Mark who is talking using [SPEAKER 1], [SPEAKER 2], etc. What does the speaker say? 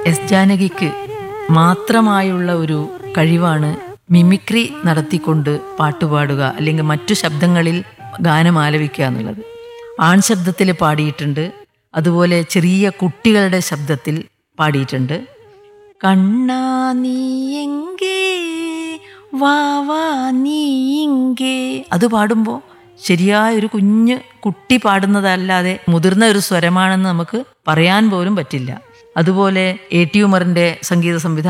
[SPEAKER 1] S ജാനകിക്ക് മാത്രമായുള്ള ഒരു കഴിവാണ് mimicry നടത്തിക്കൊണ്ട് പാട്ടുപാടുക അല്ലെങ്കിൽ മറ്റു ശബ്ദങ്ങളിൽ ഗാനം ആലപിക്കുക എന്നുള്ളത് ആൺ ശബ്ദത്തിൽ പാടിയിട്ടുണ്ട് അതുപോലെ ചെറിയ കുട്ടികളുടെ ശബ്ദത്തിൽ പാടിയിട്ടുണ്ട് കണ്ണാ നീയെങ്കേ വാ വാ നീയെങ്കേ അത് പാടുമ്പോൾ ശരിയായ ഒരു കുഞ്ഞ് കുട്ടി പാടുന്നതല്ലാതെ മുതിർന്ന ഒരു സ്വരമാണെന്ന് നമുക്ക് പറയാൻ പോലും പറ്റില്ല അതുപോലെ എ ടി ഉമറിന്റെ സംഗീത സംവിധാനം